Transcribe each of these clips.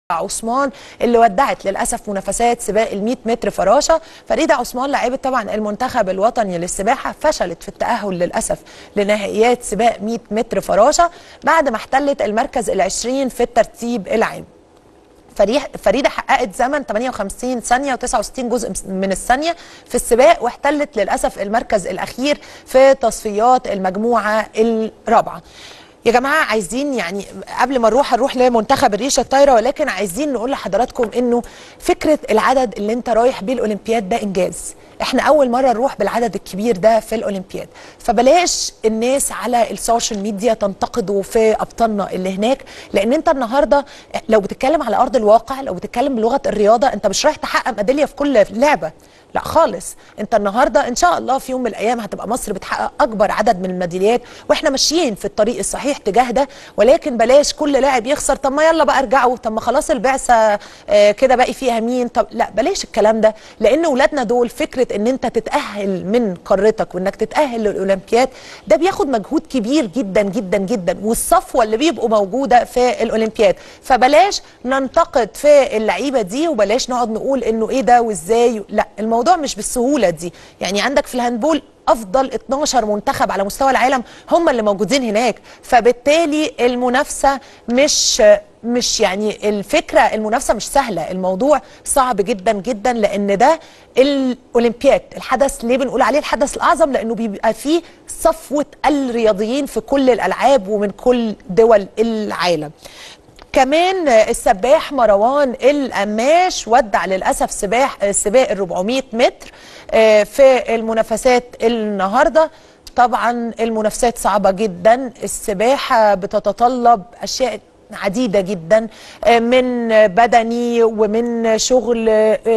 عثمان اللي ودعت للاسف منافسات سباق ال 100 متر فراشه فريده عثمان لاعبه طبعا المنتخب الوطني للسباحه فشلت في التاهل للاسف لنهائيات سباق 100 متر فراشه بعد ما احتلت المركز ال20 في الترتيب العام فريده حققت زمن 58 ثانيه و69 جزء من الثانيه في السباق واحتلت للاسف المركز الاخير في تصفيات المجموعه الرابعه يا جماعه عايزين يعني قبل ما نروح هنروح لمنتخب الريشه الطايره ولكن عايزين نقول لحضراتكم انه فكره العدد اللي انت رايح بيه الاولمبياد ده انجاز احنا اول مره نروح بالعدد الكبير ده في الاولمبياد فبلاش الناس على السوشيال ميديا تنتقدوا في ابطالنا اللي هناك لان انت النهارده لو بتتكلم على ارض الواقع لو بتتكلم بلغه الرياضه انت مش رايح تحقق ميداليه في كل لعبه لا خالص انت النهارده ان شاء الله في يوم من الايام هتبقى مصر بتحقق اكبر عدد من الميداليات واحنا ماشيين في الطريق الصحيح تجاه ده ولكن بلاش كل لاعب يخسر طب ما يلا بقى ارجعوا طب ما خلاص البعثه آه كده باقي فيها مين طب لا بلاش الكلام ده لان اولادنا دول فكره ان انت تتاهل من قارتك وانك تتاهل للاولمبياد ده بياخد مجهود كبير جدا جدا جدا والصفوه اللي بيبقوا موجوده في الاولمبياد فبلاش ننتقد في اللعيبه دي وبلاش نقعد نقول انه ايه ده وازاي لا الموضوع مش بالسهوله دي يعني عندك في الهاندبول افضل 12 منتخب على مستوى العالم هم اللي موجودين هناك فبالتالي المنافسه مش مش يعني الفكره المنافسه مش سهله الموضوع صعب جدا جدا لان ده الاولمبياد الحدث ليه بنقول عليه الحدث الاعظم لانه بيبقى فيه صفوه الرياضيين في كل الالعاب ومن كل دول العالم كمان السباح مروان القماش ودع للاسف سباح سباق ال 400 متر في المنافسات النهارده طبعا المنافسات صعبه جدا السباحه بتتطلب اشياء عديدة جدا من بدني ومن شغل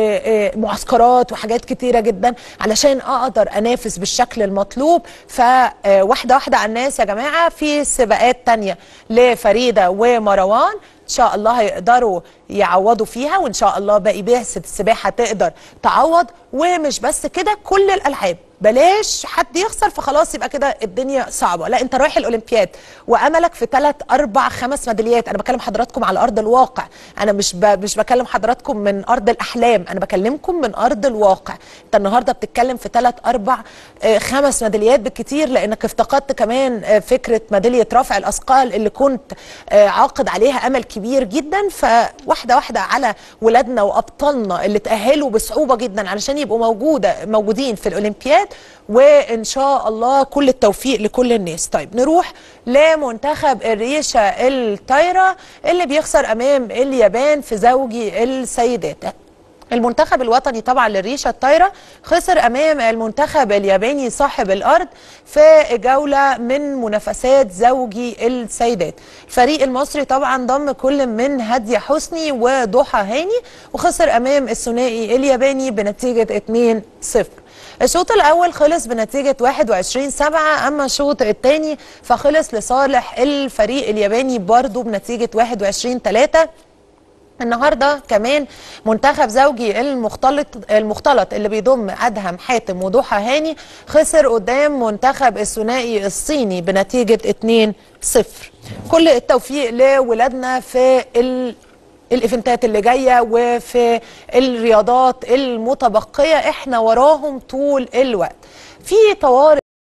معسكرات وحاجات كتيرة جدا علشان أقدر أنافس بالشكل المطلوب فواحدة واحدة على الناس يا جماعة في سباقات تانية لفريدة ومروان ان شاء الله هيقدروا يعوضوا فيها وان شاء الله باقي بعثه السباحه تقدر تعوض ومش بس كده كل الالعاب بلاش حد يخسر فخلاص يبقى كده الدنيا صعبه لا انت رايح الاولمبياد واملك في ثلاث اربع خمس ميداليات انا بكلم حضراتكم على ارض الواقع انا مش ب... مش بكلم حضراتكم من ارض الاحلام انا بكلمكم من ارض الواقع انت النهارده بتتكلم في ثلاث اربع خمس ميداليات بالكتير لانك افتقدت كمان فكره ميداليه رفع الاثقال اللي كنت عاقد عليها امل كبير جدا فواحده واحده على ولادنا وابطالنا اللي تاهلوا بصعوبه جدا علشان يبقوا موجوده موجودين في الاولمبياد وان شاء الله كل التوفيق لكل الناس طيب نروح لمنتخب الريشه الطايره اللي بيخسر امام اليابان في زوجي السيدات المنتخب الوطني طبعا للريشه الطايره خسر امام المنتخب الياباني صاحب الارض في جوله من منافسات زوجي السيدات الفريق المصري طبعا ضم كل من هاديه حسني وضحى هاني وخسر امام الثنائي الياباني بنتيجه 2-0 الشوط الاول خلص بنتيجه 21 7 اما الشوط الثاني فخلص لصالح الفريق الياباني برضه بنتيجه 21 3 النهارده كمان منتخب زوجي المختلط المختلط اللي بيضم ادهم حاتم وضحى هاني خسر قدام منتخب الثنائي الصيني بنتيجه 2-0 كل التوفيق لولادنا في ال الايفنتات اللي جايه وفي الرياضات المتبقيه احنا وراهم طول الوقت في طوارئ